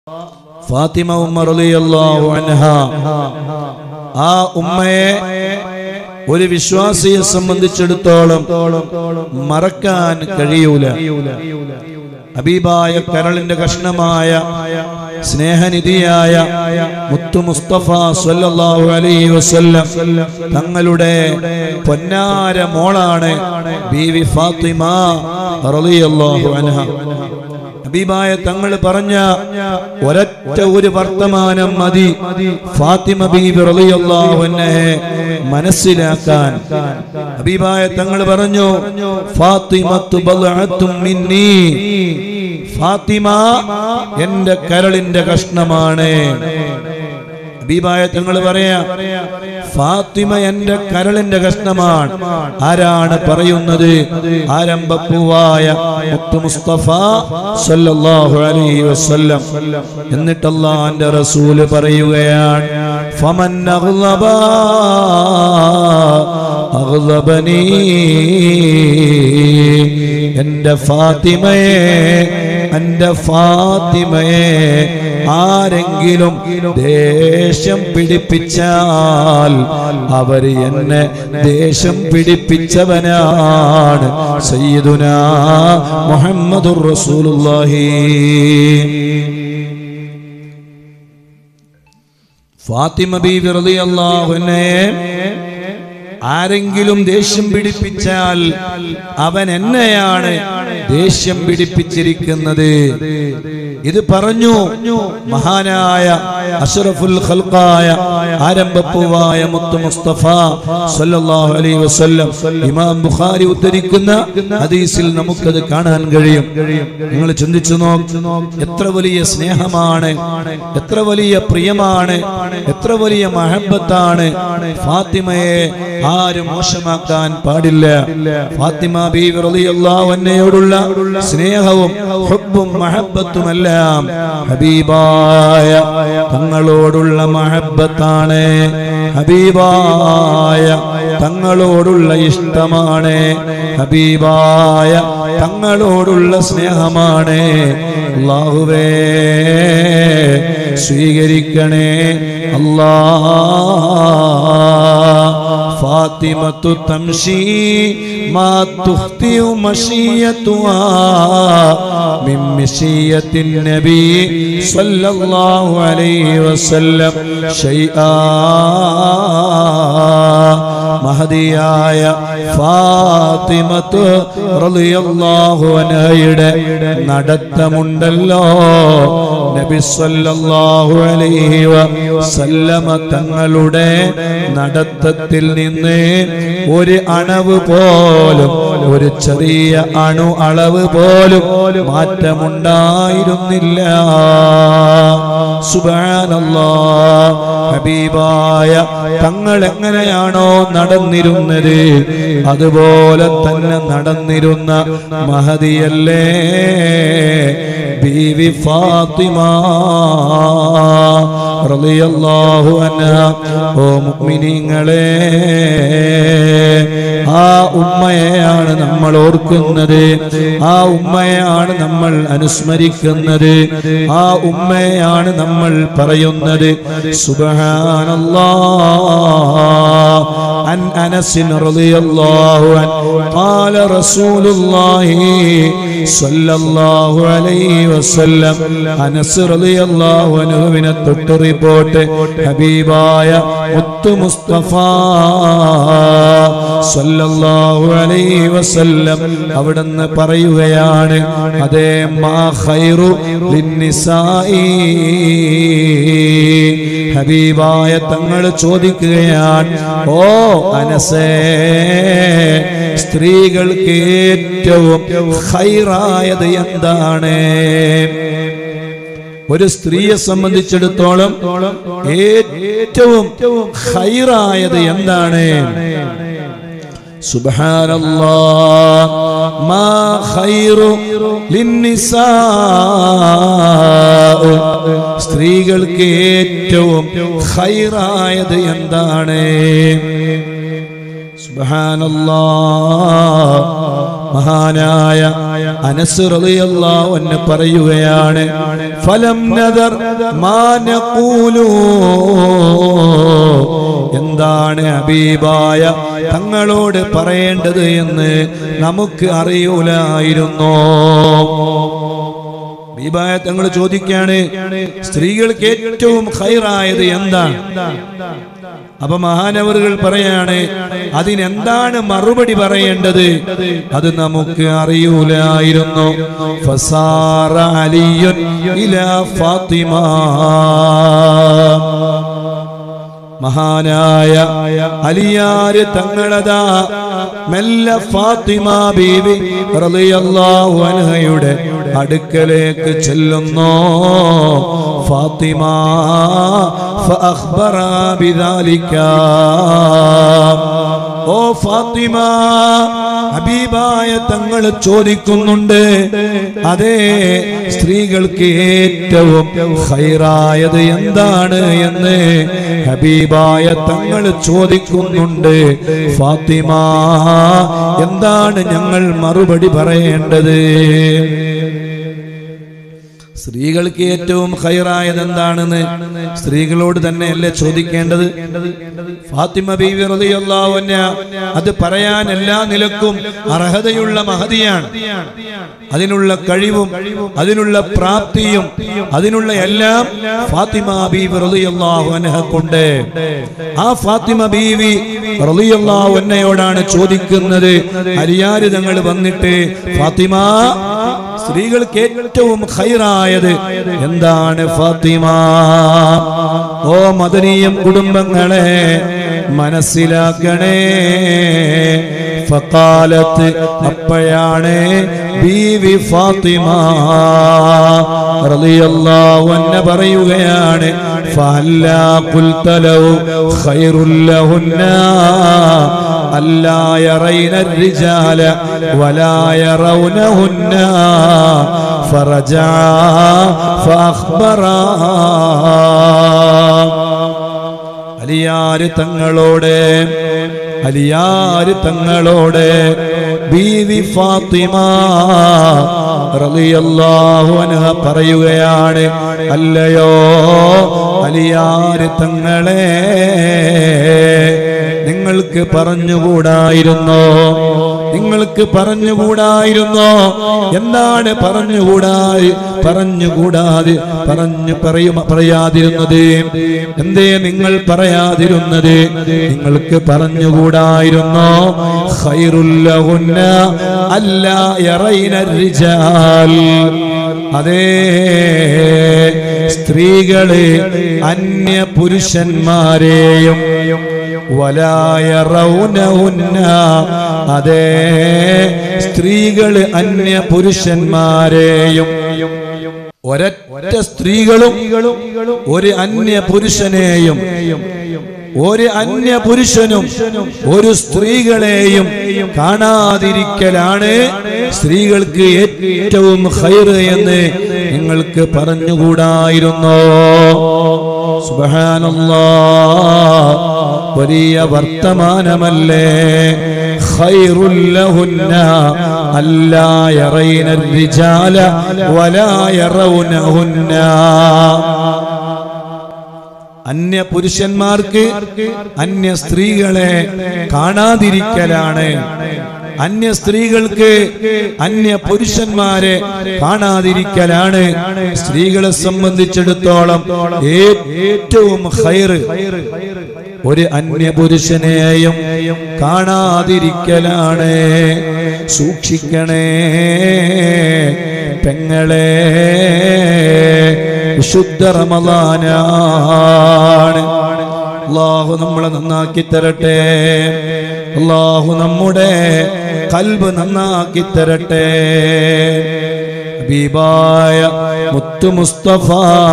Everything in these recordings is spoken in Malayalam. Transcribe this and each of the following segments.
ഫാത്തിമ ഉമ്മ റളിയല്ലാഹു അൻഹ ആ ഉമ്മയെ ഒരു വിശ്വാസിയെ സംബന്ധിച്ചിടത്തോളം മറക്കാൻ കഴിയൂല ഹബീബായ കരളിന്റെ കഷ്ണമായ സ്നേഹനിധിയായ മുത്തു മുസ്തഫ സല്ലല്ലാഹു അലൈഹി വസല്ലം തങ്ങളുടെ പൊന്നാര മോളാണ് ബീവി ഫാത്തിമ റളിയല്ലാഹു അൻഹ ഹബീബായ തങ്ങൾ പറഞ്ഞ ഒരൊറ്റ ഒരു വർത്തമാനം മതി ഫാത്തിമ ബീബി റളിയല്ലാഹു അൻഹയെ മനസ്സിലാക്കാൻ ഹബീബായ തങ്ങൾ പറഞ്ഞു ഫാത്തിമത്തു ബൽഅത്തും മിന്നി ഫാത്തിമ എന്റെ കരളിന്റെ കഷ്ണമാണ് ഹബീബായ തങ്ങൾ പറയാ ഫാത്തിമ എന്റെ കരളിന്റെ കഷ്ണമാണ് ആരാണ് പറയുന്നത് ആരംഭപ്പൂവായ മുത്തു മുസ്തഫ സല്ലല്ലാഹു അലൈഹി വസല്ലം എന്നിട്ട് അല്ലാഹുവിന്റെ റസൂല് പറയുകയാണ് ഫമൻ അഗ്ലബ അഗ്ലബനി എന്റെ ഫാത്തിമയെ എന്റെ ഫാത്തിമയെ ആരെങ്കിലും ദേഷ്യം പിടിപ്പിച്ചാൽ അവർ എന്നെ ദേഷ്യം പിടിപ്പിച്ചവനാണ് സയ്യിദുന മുഹമ്മദുർ റസൂലുള്ളാഹി ഫാത്തിമ ബീവി റളിയല്ലാഹു അൻഹയെ ആരെങ്കിലും ദേഷ്യം പിടിപ്പിച്ചാൽ അവൻ എന്നെയാണ് ദേഷ്യം പിടിപ്പിച്ചിരിക്കുന്നത് ഇത് പറഞ്ഞു മഹാനായ അഷറഫുൽ ഖൽഖായ ആരംഭപ്പൂവായ മുത്തു മുസ്തഫ സല്ലല്ലാഹു അലൈഹി വസല്ലം ഇമാം ബുഖാരി ഉദ്ധരിക്കുന്ന ഹദീസിൽ നമുക്കത് കാണാൻ കഴിയും നിങ്ങൾ ചിന്തിച്ചു നോക്ക് എത്ര വലിയ സ്നേഹമാണ് എത്ര വലിയ പ്രിയമാണ് എത്ര വലിയ മഹബത്താണ് ഫാത്തിമയെ ആരും മോശമാക്കാൻ പാടില്ല ഫാത്തിമ ബീവി റളിയല്ലാഹു അൻഹയോടുള്ള സ്നേഹവും ഹുബ്ബും മഹബത്തുമെല്ലാം ഹബീബായ തങ്ങളോടുള്ള മഹബത്താണ് ഹബീബായ തങ്ങളോടുള്ള ഇഷ്ടമാണ് ഹബീബായ തങ്ങളോടുള്ള സ്നേഹമാണ് അല്ലാഹുവേ സ്വീകരിക്കണേ അല്ലാ فاطمة تمشي ما تخطئ مشيتها من مشية النبي صلى الله عليه وسلم شيئا മഹതിയായ ഫാത്തിമത്ത് റളിയല്ലാഹു അൻഹയുടെ നടത്തമുണ്ടല്ലോ നബി സല്ലല്ലാഹു അലൈഹി വസല്ലമ തങ്ങളുടെ നടത്തത്തിൽ നിന്ന് ഒരു അണവ് പോലും ഒരു ചെറിയ അണു അളവ് പോലും മാറ്റമുണ്ടായിരുന്നില്ല സുബ്ഹാനല്ലാ ഹബീബായ തങ്ങൾ എങ്ങനെയാണോ നടന്നിരുന്നത് അതുപോലെ തന്നെ നടന്നിരുന്ന മഹതിയല്ലേ ബീവി ഫാത്തിമ റളിയല്ലാഹു അൻഹ ഓ മുഅ്മിനീങ്ങളെ ആ ഉമ്മയെയാണ് നമ്മൾ ഓർക്കുന്നത് ആ ഉമ്മയാണ് നമ്മൾ അനുസ്മരിക്കുന്നത് ആ ഉമ്മയാണ് നമ്മൾ പറയുന്നത് സുബ്ഹാനല്ലാഹ് عن أنس رضي الله عنه قال رسول الله صلى الله عليه وسلم أنس رضي الله عنه من التوت റിപ്പോർട്ട് ഹബീബായ മുത്തു മുസ്തഫ സല്ലല്ലാഹു അലൈഹി വസല്ലം അവിടുന്ന് പറയുകയാണ് അതേ മാ ഖൈറു ലിന്നിസായി ഹബീബായ തങ്ങൾ ചോദിക്കുകയാണ് ഓ അനസേ സ്ത്രീകൾക്ക് ഏറ്റവും ഖൈറായത് എന്താണ് ഒരു സ്ത്രീയെ സംബന്ധിച്ചിടത്തോളം ഏറ്റവും ഖൈറായത് എന്താണ് സുബ്ഹാനല്ലാഹ് മാ ഖൈറു ലിന്നിസാ സ്ത്രീകൾക്ക് ഏറ്റവും ഖൈറായത് എന്താണ് സുബ്ഹാനല്ലാ മഹാനായ അനസ് റളിയല്ലാഹു അൻഹു പറയുകയാണ് ഫലം നദർ മാ നഖൂലു എന്താണ് ഹബീബായ തങ്ങളോട് പറയേണ്ടത് എന്ന് നമുക്ക് അറിയൂലായിരുന്നു ഹബീബായ തങ്ങൾ ചോദിക്കാണ് സ്ത്രീകൾക്ക് ഏറ്റവും ഖൈറായത് എന്താണ് അപ്പൊ മഹാനവറുകൾ പറയാണ് അതിനെന്താണ് മറുപടി പറയേണ്ടത് അത് നമുക്ക് അറിയൂലായിരുന്നു ഫസാറ അലിയുൻ ഇലാ ഫാത്തിമ മഹാനായ അലിയാര് തങ്ങളതാ മെല്ലെ ഫാത്തിമ ബീവി റളിയല്ലാഹു അൻഹയുടെ അടുക്കലേക്ക് ചെല്ലുന്നു ഫാത്തിമ ഫഅഖ്ബറ ബിദാലിക ഓ ഫാത്തിമ ഹബീബായ തങ്ങൾ ചോദിക്കുന്നുണ്ട് അതെ സ്ത്രീകൾക്ക് ഏറ്റവും ഹൈറായത് എന്താണ് എന്ന് ഹബീബായ തങ്ങൾ ചോദിക്കുന്നുണ്ട് ഫാത്തിമ എന്താണ് ഞങ്ങൾ മറുപടി പറയേണ്ടത് സ്ത്രീകൾക്ക് ഏറ്റവും ഹൈറായത് എന്താണെന്ന് സ്ത്രീകളോട് തന്നെയല്ലേ ചോദിക്കേണ്ടത് ഫാത്തിമ ബീവി റളിയല്ലാഹു അൻഹ അത് പറയാൻ എല്ലാ നിലക്കും അർഹതയുള്ള മഹതിയാണ് അതിനുള്ള കഴിവും അതിനുള്ള പ്രാപ്തിയും അതിനുള്ള എല്ലാം ഫാത്തിമ ബീവി റളിയല്ലാഹു അൻഹക്കുണ്ട് ആ ഫാത്തിമ ബീവി റളിയല്ലാഹു അൻഹയോടാണ് ചോദിക്കുന്നത് അരിയാര് തങ്ങൾ വന്നിട്ട് ഫാത്തിമ സ്ത്രീകൾക്ക് ഏറ്റവും ഖൈറായത് എന്താണ് ഫാത്തിമ ഓ മദനീയം കുടുംബങ്ങളെ മനസ്സിലാക്കണേ ഫക്കാലത്ത് അപ്പോഴാണ് ബീവി ഫാത്തിമ റളിയല്ലാഹു അൻഹ പറയുകയാണ് ഫഹല്ലാ ഖുൽതലഹു ഖൈറുൽ ലഹുന്ന ألا يرين الرجال ولا يرونهن فرجعا فأخبرا അലിയാര് തങ്ങളോട് അലിയാര് തങ്ങളോട് ബീവി ഫാത്തിമ റളിയല്ലാഹു അൻഹ പറയുകയാണ് അല്ലയോ അലിയാര് തങ്ങളെ നിങ്ങൾക്ക് പറഞ്ഞുകൂടായിരുന്നോ നിങ്ങൾക്ക് പറഞ്ഞുകൂടായിരുന്നോ എന്താണ് പറഞ്ഞുകൂടായി പറഞ്ഞുകൂടാതെ പറഞ്ഞു പറയും പറയാതിരുന്നത് എന്തേ നിങ്ങൾ പറയാതിരുന്നത് നിങ്ങൾക്ക് പറഞ്ഞുകൂടായിരുന്നോ ഖൈറുല്ലഹുന്ന അല്ലാ യറൈന റിജാൽ അതേ സ്ത്രീകള് അന്യ പുരുഷന്മാരെയും വലായ റൗനഹുന്ന അതേ സ്ത്രീകള് അന്യ പുരുഷന്മാരെയും ഒരൊറ്റ സ്ത്രീകളും ഒരു അന്യ പുരുഷനെയും ഒരു അന്യ പുരുഷനും ഒരു സ്ത്രീകളെയും കാണാതിരിക്കലാണ് സ്ത്രീകൾക്ക് ഏറ്റവും ഹൈറ് എന്ന് നിങ്ങൾക്ക് പറഞ്ഞുകൂടായിരുന്നോ സുബഹാനല്ലാ വലിയ വർത്തമാനമല്ലേ ഖൈറുല്ലഹുന്ന അല്ലാ യറൈന الرجال ولا يرونهن അന്യ പുരുഷന്മാർക്ക് അന്യ സ്ത്രീകളെ കാണാതിരിക്കലാണ് അന്യ സ്ത്രീകൾക്ക് അന്യ പുരുഷന്മാരെ കാണാതിരിക്കലാണ് സ്ത്രീകളെ സംബന്ധിച്ചിടത്തോളം ഏറ്റവും ഹൈറ് ഒരു അന്യ പുരുഷനെയും കാണാതിരിക്കലാണ് സൂക്ഷിക്കണേ പെങ്ങളെ വിശുദ്ധ റമദാനാണ് അള്ളാഹു നമ്മളെ നന്നാക്കി തരട്ടെ അള്ളാഹു നമ്മുടെ കൽബ് നന്നാക്കി തരട്ടെ ഹബീബായ മുത്തു മുസ്തഫ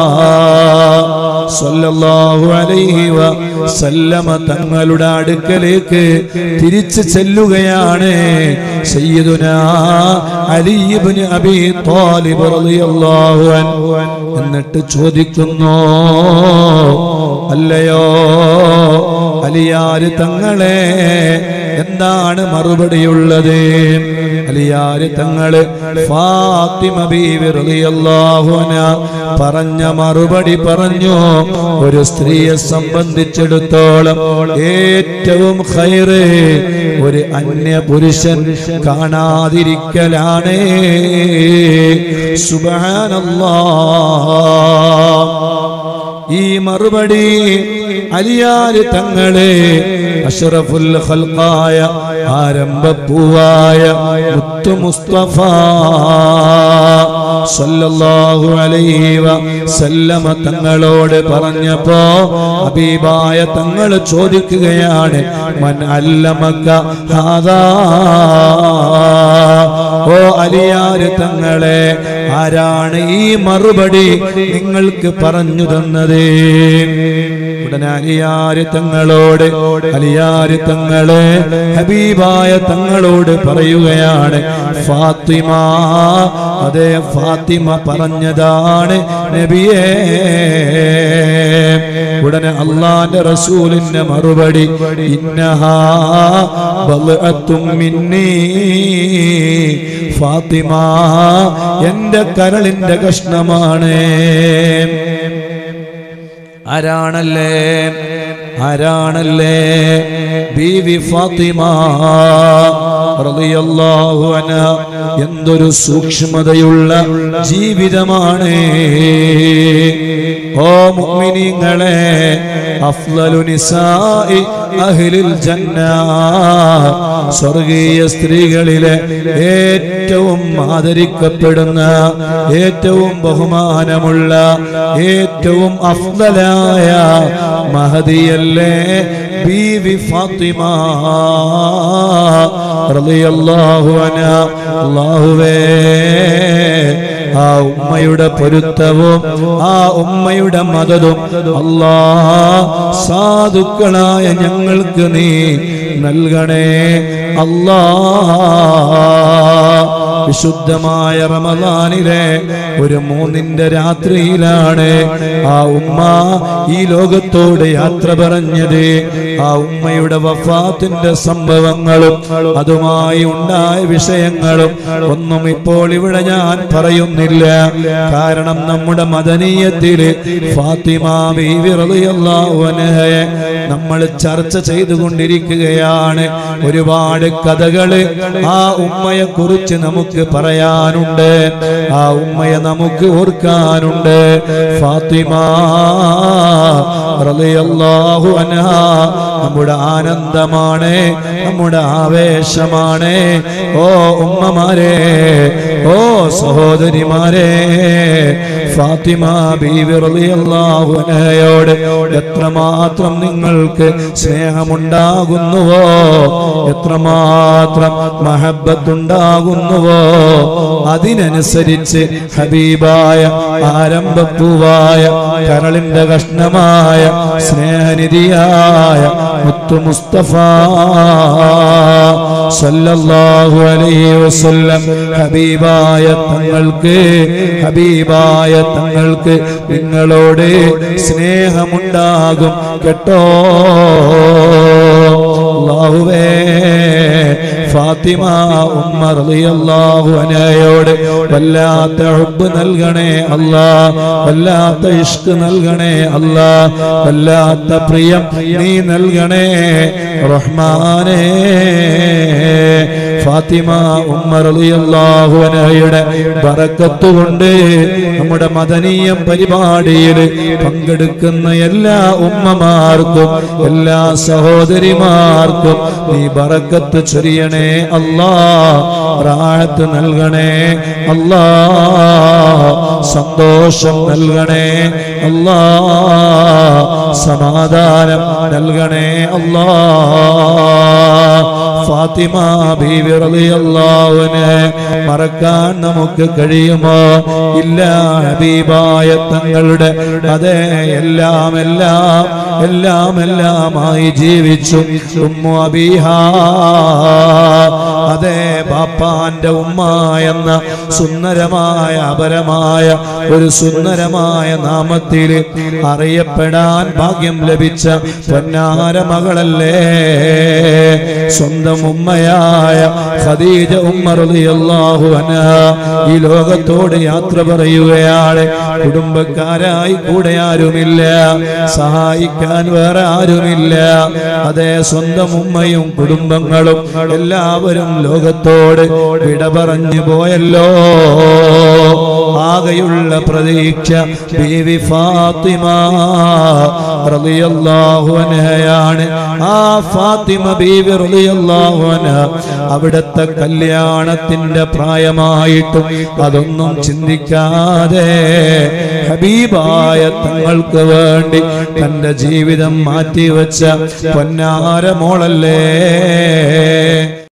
സല്ലല്ലാഹു അലൈഹി വസല്ലമ തങ്ങളുടെ അടുക്കലേക്ക് തിരിച്ചു ചെല്ലുകയാണ് സയ്യിദുനാ അലി ഇബ്നു അബീ ത്വാലിബ് റളിയല്ലാഹു അൻഹു എന്നിട്ട് ചോദിക്കുന്നു അല്ലയോ അലിയാര് തങ്ങളെ എന്താണ് മറുപടിയുള്ളത് അലിയാര് തങ്ങള് ഫാത്തിമ ബീവി റളിയല്ലാഹു അൻഹ പറഞ്ഞ മറുപടി പറഞ്ഞു ഒരു സ്ത്രീയെ സംബന്ധിച്ചിടത്തോളം ഏറ്റവും ഖൈറ് ഒരു അന്യ പുരുഷൻ കാണാതിരിക്കലാണ് സുബ്ഹാനല്ലാഹ് ഈ മറുപടി അലിയാര് തങ്ങളെ അഷറഫുൽ ഖൽഖായ ആരംഭപ്പൂവായ മുത്തു മുസ്തഫ സല്ലല്ലാഹു അലൈഹി വസല്ലമ തങ്ങളോട് പറഞ്ഞപ്പോ ഹബീബായ തങ്ങൾ ചോദിക്കുകയാണ് മൻ അല്ലമക ഹാദാ ഓ അലിയാര് തങ്ങളെ ആരാണ് ഈ മറുപടി നിങ്ങൾക്ക് പറഞ്ഞു തന്നത് ഉടനെ അലിയാര് തങ്ങളോട് അലിയാര് തങ്ങളെ ഹബീബായ തങ്ങളോട് പറയുകയാണ് ഫാത്തിമ അതേ ഫാത്തിമ പറഞ്ഞതാണ് നബിയേ ഉടനെ അള്ളാന്റെ റസൂലിന്റെ മറുപടി ഇന്നഹാ ബൽഅത്തും മിന്നീ ഫാത്തിമ എന്റെ കരളിന്റെ കഷ്ണമാണ് ആരാണല്ലേ ആരാണല്ലേ ബീവി ഫാത്തിമ റളിയല്ലാഹു അൻഹ എന്തൊരു സൂക്ഷ്മതയുള്ള ജീവിതമാണ് ഓ മുഅ്മിനീങ്ങളെ അഫ്ളലു നിസാഇ അഹ്ലിൽ ജന്ന സ്വർഗീയ സ്ത്രീകളിലെ ഏറ്റവും ആദരിക്കപ്പെടുന്ന ഏറ്റവും ബഹുമാനമുള്ള ഏറ്റവും അഫ്ദലായ മഹദിയല്ലേ ബീവി ഫാത്തിമ റളിയല്ലാഹു അൻഹ അല്ലാഹുവേ ആ ഉമ്മയുടെ പൊരുത്തവും ആ ഉമ്മയുടെ മതതും അല്ലാ സാധുക്കളായ ഞങ്ങൾക്ക് നീ നൽകണേ അല്ലാ വിശുദ്ധമായ റമദാനിലെ ഒരു മൂന്നിന്റെ രാത്രിയിലാണ് ആ ഉമ്മ ഈ ലോകത്തോട് യാത്ര പറഞ്ഞത് ആ ഉമ്മയുടെ വഫാത്തിന്റെ സംഭവങ്ങളും അതുമായി ഉണ്ടായ വിഷയങ്ങളും ഒന്നും ഇപ്പോൾ ഇവിടെ ഞാൻ പറയുന്നില്ല കാരണം നമ്മുടെ മദനീയത്തില് ഫാത്തിമ ബീവി റളിയല്ലാഹു അൻഹയെ നമ്മൾ ചർച്ച ചെയ്തുകൊണ്ടിരിക്കുകയാണ് ഒരുപാട് കഥകള് ആ ഉമ്മയെ കുറിച്ച് നമുക്ക് പറയാനുണ്ട് ആ ഉമ്മയെ നമുക്ക് ഓർക്കാനുണ്ട് ഫാത്തിമ റളിയല്ലാഹു അൻഹ നമ്മുടെ ആനന്ദമാണ് നമ്മുടെ ആവേശമാണ് ഓ ഉമ്മമാരെ ഓ സഹോദരിമാരെ ഫാത്തിമ ബീവി റളിയല്ലാഹു അൻഹയോട് എത്രമാത്രം നിങ്ങൾക്ക് സ്നേഹമുണ്ടാകുന്നുവോ എത്രമാത്രം മഹബത്തുണ്ടാകുന്നുവോ അതിനനുസരിച്ച് ഹബീബായ ആരംഭപ്പൂവായ കരളിന്റെ കഷ്ണമായ സ്നേഹനിധിയായ മുത്തു മുസ്തഫ സല്ലല്ലാഹു അലൈഹി വസല്ലം ഹബീബായ തങ്ങൾക്ക് ഹബീബായ തങ്ങൾക്ക് നിങ്ങളോട് സ്നേഹമുണ്ടാകും കേട്ടോ അല്ലാഹുവേ ഫാത്തിമ ഉമ്മ റളിയല്ലാഹു അൻഹയോട് വല്ലാത്ത ഹുബ്ബ് നൽകണേ അല്ലാ വല്ലാത്ത ഇഷ്ക് നൽകണേ അല്ലാ വല്ലാത്ത പ്രിയം നീ നൽകണേ റഹ്മാനേ ഫാത്തിമ ഉമ്മ റളിയല്ലാഹു അൻഹയുടെ ബറക്കത്ത് കൊണ്ട് നമ്മുടെ മദനീയം പരിപാടിയിൽ പങ്കെടുക്കുന്ന എല്ലാ ഉമ്മമാർക്കും എല്ലാ സഹോദരിമാർക്കും നീ ബറക്കത്ത് ചൊരിയണേ അല്ലാ റാഹത്ത് നൽകണേ അല്ലാ സന്തോഷം നൽകണേ അല്ലാ സമാധാനം നൽകണേ അല്ലാ ഫാത്തിമ ബീവി റളിയല്ലാഹുവിനെ മറക്കാൻ നമുക്ക് കഴിയുമോ ഇല്ല ഹബീബായ തങ്ങളുടെ അതെ എല്ലാം എല്ലാം എല്ലാം എല്ലാമായി ജീവിച്ചു ഉമ്മു അബീഹ അതെ ബാപ്പാന്റെ ഉമ്മ എന്ന സുന്ദരമായ അപരമായ ഒരു സുന്ദരമായ നാമത്തിൽ അറിയപ്പെടാൻ ഭാഗ്യം ലഭിച്ച പൊന്നാര മകളല്ലേ സ്വന്തം ഉമ്മയായ ഖദീജ ഉമ്മർ റളിയല്ലാഹു അൻഹ ഈ ലോകത്തോട് യാത്ര പറയുകയാണ് കുടുംബക്കാരായി കൂടെ ആരുമില്ല സഹായിക്കാൻ വേറെ ആരുമില്ല അതേ സ്വന്തം ഉമ്മയും കുടുംബങ്ങളും എല്ലാവരും ലോകത്തോട് വിട പറഞ്ഞു പോയല്ലോ ആകെയുള്ള പ്രതീക്ഷ ബീവി ഫാത്തിമ റളിയല്ലാഹു അൻഹയാണ് ആ ഫാത്തിമ ബീവി റളിയല്ലാഹു അൻഹ അവിടുത്തെ കല്യാണത്തിന്റെ പ്രായമായിട്ടും അതൊന്നും ചിന്തിക്കാതെ ഹബീബായ തങ്ങൾക്ക് വേണ്ടി തന്റെ ജീവിതം മാറ്റിവെച്ച പൊന്നാര മോളല്ലേ